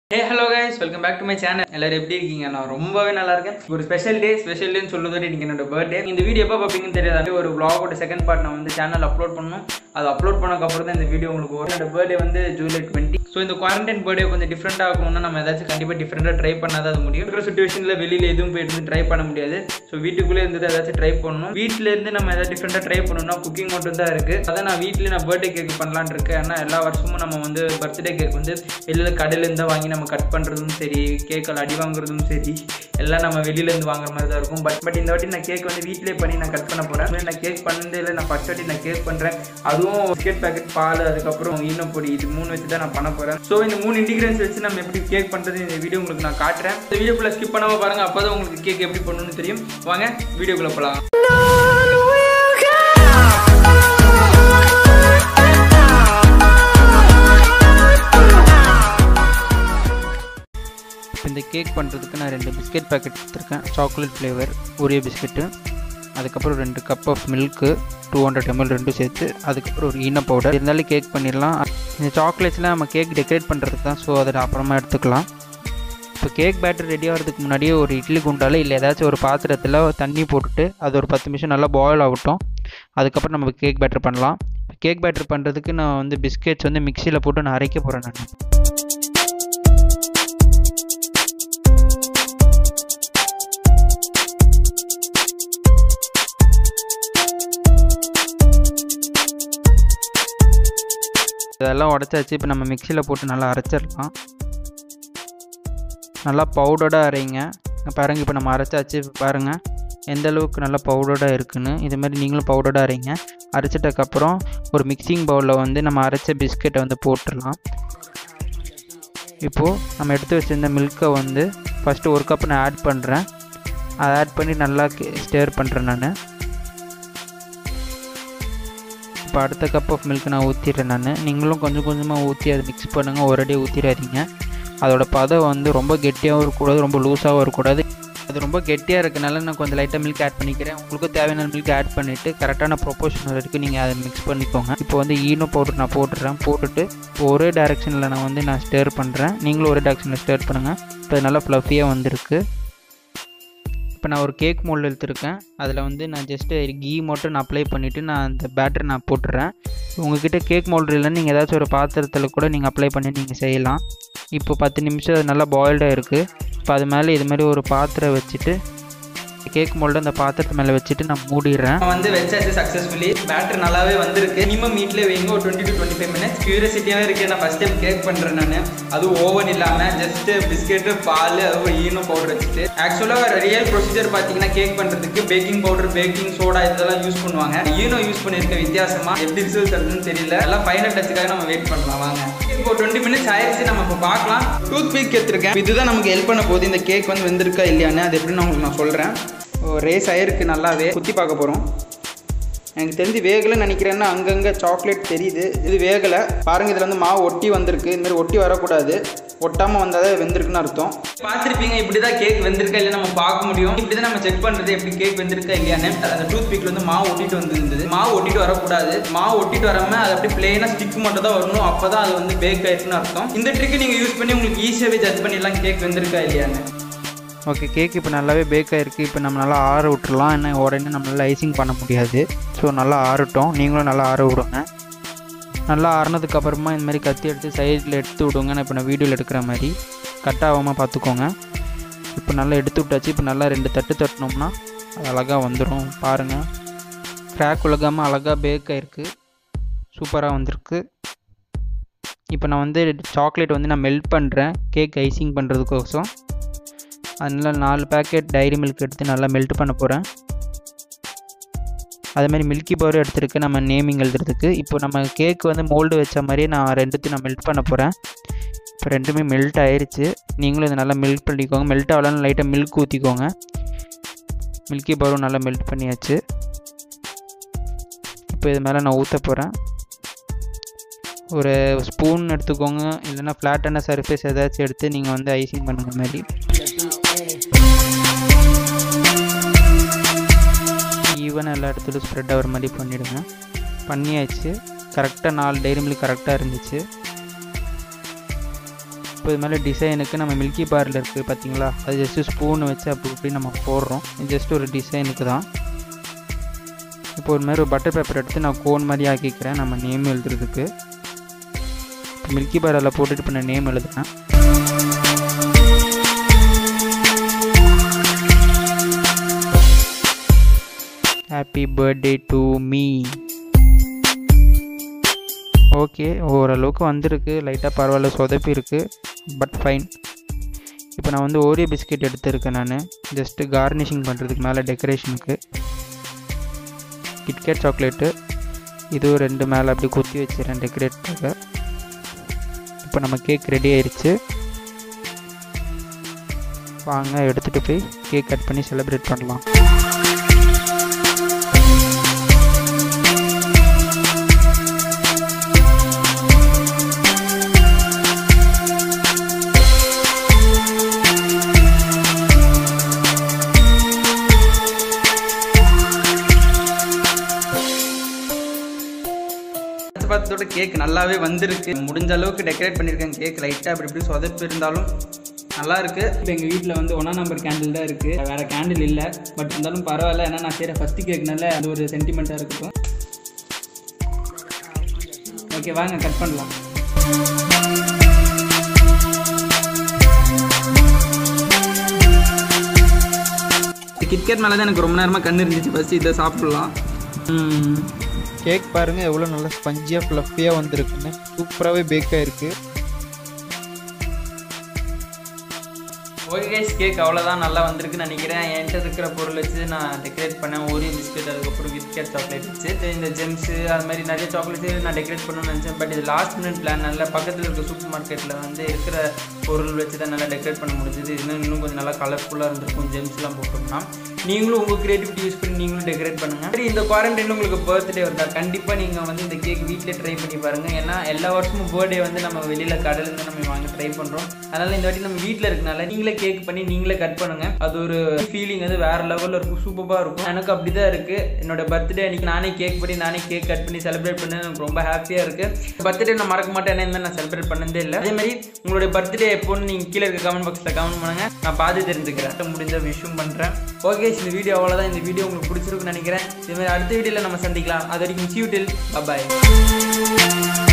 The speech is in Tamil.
hey hello guys welcome back to my channel எல்லாரும் எப்படி இருக்கீங்க நான் ரொம்பவே நல்லா இருக்கேன் ஒரு ஸ்பெஷல் டே ஸ்பெஷல் டேன்னு சொல்லுறது இன்னைக்கு என்னோட பர்த்டே இந்த வீடியோ எப்போ பார்ப்பீங்கன்னு தெரியாது ஒரு vlog-ஓட செகண்ட் பார்ட் நான் வந்து சேனல் அப்லோட் பண்ணணும் அது அப்லோட் பண்ணக்கப்புறம் தான் இந்த வீடியோ உங்களுக்கு வரும் என்னோட பர்த்டே வந்து ஜூலை டுவெண்ட்டி ஸோ இந்த குவாரண்டைன் பர்த்டே கொஞ்சம் டிஃப்ரெண்ட்டாக ஆகணும்னா நம்ம ஏதாச்சும் கண்டிப்பாக டிஃப்ரெண்ட்டாக ட்ரை பண்ணால் தான் அது முடியும் இருக்கிற சுச்சுவேஷனில் வெளியில் எதுவும் போயிட்டு ட்ரை பண்ண முடியாது ஸோ வீட்டுக்குள்ளே இருந்து ஏதாச்சும் ட்ரை பண்ணணும் வீட்டில் இருந்து நம்ம ஏதாவது டிஃப்ரெண்ட்டாக ட்ரை பண்ணணும்னா குக்கிங் மட்டும் தான் இருக்குது அதை நான் வீட்டில் நான் பர்த்டே கேக் பண்ணலான்னு இருக்கேன் ஏன்னா எல்லா வருஷமும் நம்ம வந்து பர்த்டே கேக் வந்து வெளியில் கடையிலேருந்து வாங்கி நம்ம கட் பண்ணுறதும் சரி கேக்கில் அடி வாங்குறதும் சரி எல்லாம் நம்ம வெளியிலேருந்து வாங்குற மாதிரி தான் இருக்கும் பட் பட் இந்த வாட்டி நான் கேக் வந்து வீட்டிலே பண்ணி நான் கட் பண்ண போகிறேன் நான் கேக் பண்ணதில் நான் ஃபஸ்ட் வாட்டி நான் கேக் பண்ணுறேன் அதுவும் பிஸ்கெட் பேக்கெட் பால் அதுக்கப்புறம் ஈனம் பொடி இது மூணு வச்சு தான் நான் பண்ண போகிறேன் ஸோ இந்த மூணு இன்டிகிரியன்ஸ் வச்சு நம்ம எப்படி கேக் பண்ணுறது இந்த வீடியோ உங்களுக்கு நான் காட்டுறேன் இந்த வீடியோக்குள்ளே ஸ்கிப் பண்ணாமல் பாருங்கள் அப்போ தான் உங்களுக்கு கேக் எப்படி பண்ணணும்னு தெரியும் வாங்க வீடியோக்குள்ளே போகலாம் இப்போ இந்த கேக் பண்ணுறதுக்கு நான் ரெண்டு பிஸ்கெட் பேக்கெட் எடுத்திருக்கேன் சாக்லேட் ஃப்ளேவர் ஒரே பிஸ்கெட்டு அதுக்கப்புறம் ரெண்டு cup of milk two hundred ML ரெண்டும் சேர்த்து அதுக்கப்புறம் ஒரு ஈன பவுடர் இருந்தாலும் கேக் பண்ணிடலாம் இந்த சாக்லேட்ஸ்லாம் நம்ம கேக் டெக்கரேட் பண்ணுறதுக்கு தான் ஸோ அதை அப்புறமா எடுத்துக்கலாம் இப்போ கேக் பேட்டர் ரெடி ஆகிறதுக்கு முன்னாடியே ஒரு இட்லி குண்டால இல்லை ஏதாச்சும் ஒரு பாத்திரத்தில் தண்ணி போட்டுட்டு அது ஒரு பத்து நிமிஷம் நல்லா பாயில் ஆகட்டும் அதுக்கப்புறம் நம்ம கேக் பேட்டர் பண்ணலாம் கேக் பேட்டர் பண்ணுறதுக்கு நான் வந்து பிஸ்கெட்ஸ் வந்து மிக்சியில் போட்டு நான் அரைக்க போகிறேன் நான் இதெல்லாம் உடச்சாச்சு இப்போ நம்ம மிக்சியில் போட்டு நல்லா அரைச்சிடலாம் நல்லா பவுடராக அரைங்க இங்க பாருங்க இப்போ நம்ம அரைச்சாச்சு இப்போ பாருங்கள் எந்த அளவுக்கு நல்லா பவுடராக இருக்குன்னு இது மாதிரி நீங்களும் பவுடராக அரைங்க அரைச்சிட்டக்கப்புறம் ஒரு மிக்சிங் பவுலில் வந்து நம்ம அரைச்ச பிஸ்கெட்டை வந்து போட்டுடலாம் இப்போது நம்ம எடுத்து வச்சிருந்த மில்க்கை வந்து ஃபஸ்ட்டு ஒரு கப் நான் ஆட் பண்ணுறேன் அதை ஆட் பண்ணி நல்லா ஸ்டேர் பண்ணுறேன் நான் இப்போ அடுத்த கப் ஆஃப் மில்க் நான் ஊற்றிடுறேன் நான் நீங்களும் கொஞ்சம் கொஞ்சமாக ஊற்றி அதை மிக்ஸ் பண்ணுங்கள் ஒரேடியாக ஊற்றிடாதீங்க அதோட பதம் வந்து ரொம்ப கெட்டியாகவும் இருக்கக்கூடாது ரொம்ப லூஸாகவும் இருக்கக்கூடாது அது ரொம்ப கெட்டியாக இருக்கனால நான் கொஞ்சம் லைட்டாக மில்க் ஆட் பண்ணிக்கிறேன் உங்களுக்கு தேவையான மில்க் ஆட் பண்ணிவிட்டு கரெக்டான ப்ரொப்போர்ஷன் வரைக்கும் நீங்கள் அதை மிக்ஸ் பண்ணிக்கோங்க இப்போ வந்து ஈனோ பவுடர் நான் போட்டுடுறேன் போட்டுட்டு இப்போ ஒரே டேரெக்ஷனில் நான் வந்து நான் ஸ்டேர் பண்ணுறேன் நீங்களும் ஒரே டேரெக்ஷனில் ஸ்டேர் பண்ணுங்கள் இப்போ இது நல்லா ஃப்ளஃபியாக வந்திருக்கு இப்போ நான் ஒரு கேக் மோல்டு எடுத்திருக்கேன் அதில் வந்து நான் ஜஸ்ட்டு கீ மட்டும் நான் அப்ளை பண்ணிவிட்டு நான் அந்த பேட்டர் நான் போட்டுறேன் உங்ககிட்ட கேக் மோல்டு இல்லைன்னு நீங்கள் ஏதாச்சும் ஒரு பாத்திரத்தில் கூட நீங்கள் அப்ளை பண்ணி நீங்கள் செய்யலாம் இப்போ பத்து நிமிஷம் அது நல்லா பாயில்டாக இருக்குது இப்போ அது மேலே இது மாதிரி ஒரு பாத்திரம் வச்சுட்டு கேக் மோல்டு அந்த பாத்திரத்து மேலே வச்சுட்டு நான் மூடிடுறேன் வந்து வச்சாச்சு சக்ஸஸ்ஃபுல்லி பேட்டர் நல்லாவே வந்திருக்கு மினிமம் வீட்டில் வைங்க ஒரு twenty to twenty five minutes க்யூரியாசிட்டியாகவே இருக்குது நான் ஃபஸ்ட் டைம் கேக் பண்ணுறேன் நான் அதுவும் ஓவன் இல்லாமல் ஜஸ்ட்டு பிஸ்கெட்டு பால் அதுவும் ஈனோ பவுடர் வச்சுட்டு ஆக்சுவலாக ரியல் ப்ரொசீஜர் பார்த்தீங்கன்னா கேக் பண்ணுறதுக்கு பேக்கிங் பவுடர் பேக்கிங் சோடா இதெல்லாம் யூஸ் பண்ணுவாங்க ஈனோ யூஸ் பண்ணியிருக்க வித்தியாசமாக எப்படி ரிசல்ட் வருதுன்னு தெரியல எல்லாம் ஃபைனல் டச்சுக்காக நம்ம வெயிட் பண்ணலாம் வாங்க இப்போ டுவெண்ட்டி மினிட்ஸ் ஆயிடுச்சு நம்ம இப்போ பார்க்கலாம் டூத் பீக் எடுத்திருக்கேன் இதுதான் நமக்கு ஹெல்ப் பண்ண போகுது இந்த கேக் வந்து வெந்திருக்கா இல்லையான்னு அது எப்படின்னு உங்களுக்கு நான் சொல்கிறேன் ரேஸ் ஆயிருக்கு நல்லாவே குத்தி பார்க்க போகிறோம் எனக்கு தெரிஞ்சு வேகலைன்னு நினைக்கிறேன்னா அங்கங்கே சாக்லேட் தெரியுது இது வேகலை பாருங்கள் இதில் வந்து மாவு ஒட்டி வந்திருக்கு இந்த மாதிரி ஒட்டி வரக்கூடாது ஒட்டாமல் வந்தால் தான் வெந்திருக்குன்னு அர்த்தம் பார்த்துருப்பீங்க இப்படி தான் கேக் வெந்திருக்கா இல்லை நம்ம பார்க்க முடியும் இப்படி தான் நம்ம செக் பண்ணுறது எப்படி கேக் வெந்திருக்கா இல்லையான்னு அந்த டூத் பிக்கில் வந்து மாவு ஒட்டிட்டு வந்துருந்தது மாவு ஒட்டிட்டு வரக்கூடாது மாவு ஒட்டிட்டு வராமல் அது அப்படி பிளெயினாக ஸ்டிக் மட்டும் தான் வரணும் அப்போ தான் அது வந்து பேக் ஆயிருக்குன்னு அர்த்தம் இந்த ட்ரிக்கு நீங்கள் யூஸ் பண்ணி உங்களுக்கு ஈஸியாகவே ஜட்ஜ் பண்ணிடலாம் கேக் வெந்திருக்கா இல்லையான்னு ஓகே கேக் இப்போ நல்லாவே பேக் ஆகிருக்கு இப்போ நம்ம நல்லா ஆற விட்டுறலாம் ஏன்னா உடனே நம்மளால் ஐசிங் பண்ண முடியாது ஸோ நல்லா ஆறட்டும் நீங்களும் நல்லா ஆற விடுங்க நல்லா ஆறினதுக்கு அப்புறமா இந்த மாதிரி கத்தி எடுத்து சைடில் எடுத்து விடுங்க நான் இப்போ நான் வீடியோவில் எடுக்கிற மாதிரி கட் ஆகாமல் பார்த்துக்கோங்க இப்போ நல்லா எடுத்து விட்டாச்சு இப்போ நல்லா ரெண்டு தட்டு தட்டினோம்னா அது அழகாக வந்துடும் பாருங்கள் கிராக் உலகாமல் அழகாக பேக் ஆகிருக்கு சூப்பராக வந்திருக்கு இப்போ நான் வந்து சாக்லேட் வந்து நான் மெல்ட் பண்ணுறேன் கேக் ஐசிங் பண்ணுறதுக்கோசம் அதனால் நாலு பேக்கெட் டைரி மில்க் எடுத்து நல்லா மெல்ட் பண்ண போகிறேன் அதேமாதிரி மில்கி பவர் எடுத்துருக்கு நம்ம நேமிங் எழுதுறதுக்கு இப்போ நம்ம கேக் வந்து மோல்டு வச்ச மாதிரியே நான் ரெண்டுத்தையும் நான் மெல்ட் பண்ண போகிறேன் இப்போ ரெண்டுமே மெல்ட் ஆயிடுச்சு நீங்களும் இதை நல்லா மெல்ட் பண்ணிக்கோங்க மெல்ட் ஆகலான்னு லைட்டாக மில்க் ஊற்றிக்கோங்க மில்கி பவரும் நல்லா மெல்ட் பண்ணியாச்சு இப்போ இது மேலே நான் ஊற்ற போகிறேன் ஒரு ஸ்பூன் எடுத்துக்கோங்க இல்லைன்னா ஃப்ளாட்டான சர்ஃபேஸ் ஏதாச்சும் எடுத்து நீங்கள் வந்து ஐசிங் பண்ணுங்க மாதிரி ஈவனாக எல்லா இடத்துலையும் ஸ்ப்ரெட் ஆகிற மாதிரி பண்ணிவிடுங்க பண்ணியாச்சு கரெக்டாக நாலு டைரி மில்க் கரெக்டாக இருந்துச்சு இப்போ இது மேலே டிசைனுக்கு நம்ம மில்கி பாரில் இருக்குது பார்த்தீங்களா அது ஜஸ்ட்டு ஸ்பூன் வச்சு அப்படி இப்படி நம்ம போடுறோம் ஜஸ்ட் ஒரு டிசைனுக்கு தான் இப்போ ஒரு மாதிரி ஒரு பட்டர் பேப்பர் எடுத்து நான் கோன் மாதிரி ஆக்கிக்கிறேன் நம்ம நேம் எழுதுறதுக்கு மில்கி பார் அதில் போட்டுட்டு இப்போ நான் நேம் எழுதுனேன் happy birthday to me okay ஓரளவுக்கு வந்திருக்கு லைட்டாக பரவாயில்ல சொதப்பி இருக்குது பட் ஃபைன் இப்போ நான் வந்து ஓரியோ பிஸ்கெட் எடுத்திருக்கேன் நான் ஜஸ்ட்டு கார்னிஷிங் பண்ணுறதுக்கு மேலே டெக்கரேஷனுக்கு கிட்கேட் சாக்லேட்டு இதுவும் ரெண்டு மேலே அப்படி குத்தி வச்சிடறேன் டெக்கரேட்டுக்காக இப்போ நம்ம கேக் ரெடி ஆயிடுச்சு வாங்க எடுத்துகிட்டு போய் கேக் கட் பண்ணி செலிப்ரேட் பண்ணலாம் பார்த்ததோட கேக் நல்லாவே வந்திருக்கு முடிஞ்ச அளவுக்கு டெக்கரேட் பண்ணியிருக்கேன் கேக் லைட்டாக அப்படி இப்படி சொதப்பி இருந்தாலும் நல்லா இருக்கு இப்போ எங்கள் வீட்டில் வந்து ஒன்றா நம்பர் கேண்டில் தான் இருக்குது வேறு கேண்டில் இல்லை பட் இருந்தாலும் பரவாயில்ல ஏன்னா நான் செய்கிற ஃபஸ்ட்டு கேக்னால அது ஒரு சென்டிமெண்ட்டாக இருக்கட்டும் ஓகே வாங்க கட் பண்ணலாம் கிட்கேட் மேலே தான் எனக்கு ரொம்ப நேரமாக கண்ணு இருந்துச்சு ஃபஸ்ட்டு இதை சாப்பிட்லாம் கேக் பாருங்கள் எவ்வளோ நல்லா ஸ்பஞ்சியாக ஃப்ளஃபியாக வந்திருக்குன்னு சூப்பராகவே பேக் ஆகிருக்கு ஓகே கைஸ் கேக் அவ்வளோதான் நல்லா வந்திருக்குன்னு நினைக்கிறேன் என்கிட்ட இருக்கிற பொருள் வச்சு நான் டெக்கரேட் பண்ணேன் ஓரியோ பிஸ்கெட் அதுக்கப்புறம் கிட்கேட் சாக்லேட் வச்சு இந்த ஜெம்ஸு அது மாதிரி நிறைய சாக்லேட்ஸு நான் டெக்கரேட் பண்ணணும்னு நினச்சேன் பட் இது லாஸ்ட் மினிட் பிளான் நல்ல பக்கத்தில் இருக்க சூப்பர் மார்க்கெட்டில் வந்து இருக்கிற பொருள் வச்சு தான் நல்லா டெக்கரேட் பண்ண முடிஞ்சது இன்னும் இன்னும் கொஞ்சம் நல்லா கலர்ஃபுல்லாக இருந்திருக்கும் ஜெம்ஸ்லாம் போட்டோம்னா நீங்களும் உங்கள் க்ரியேட்டிவிட்டி யூஸ் பண்ணி நீங்களும் டெக்கரேட் பண்ணுங்கள் சரி இந்த குவாரண்டைன் உங்களுக்கு பர்த்டே வருதா கண்டிப்பாக நீங்கள் வந்து இந்த கேக் வீட்டிலே ட்ரை பண்ணி பாருங்கள் ஏன்னா எல்லா வருஷமும் பர்த்டே வந்து நம்ம வெளியில் கடையிலேருந்து நம்ம வாங்க ட்ரை பண்ணுறோம் அதனால் இந்த வாட்டி நம்ம வீட்டில் இருக்கனால நீங்களே கேக் பண்ணி நீங்களே கட் பண்ணுங்கள் அது ஒரு ஃபீலிங் வந்து வேறு லெவலில் இருக்கும் சூப்பராக இருக்கும் எனக்கு அப்படி தான் இருக்குது என்னோட பர்த்டே அன்றைக்கி நானே கேக் பண்ணி நானே கேக் கட் பண்ணி செலிப்ரேட் பண்ண எனக்கு ரொம்ப ஹாப்பியாக இருக்குது பர்த்டே நான் மறக்க மாட்டேன் என்ன இந்த மாதிரி நான் செலிப்ரேட் பண்ணதே இல்லை அதே மாதிரி உங்களுடைய பர்த்டே எப்போன்னு நீங்கள் கீழே இருக்க கமெண்ட் பாக்ஸில் கமெண்ட் பண்ணுங்கள் நான் பார்த்து தெரிஞ்சுக்கிறேன் முடிஞ்ச விஷயம் பண்ணுறேன் ஓகே இந்த வீடியோ அவ்வளோதான் இந்த வீடியோ உங்களுக்கு பிடிச்சிருக்குன்னு நினைக்கிறேன் இதே மாதிரி அடுத்த வீடியோவில் நம்ம சந்திக்கலாம் அது வரைக்கும் சியூ டில் பாய்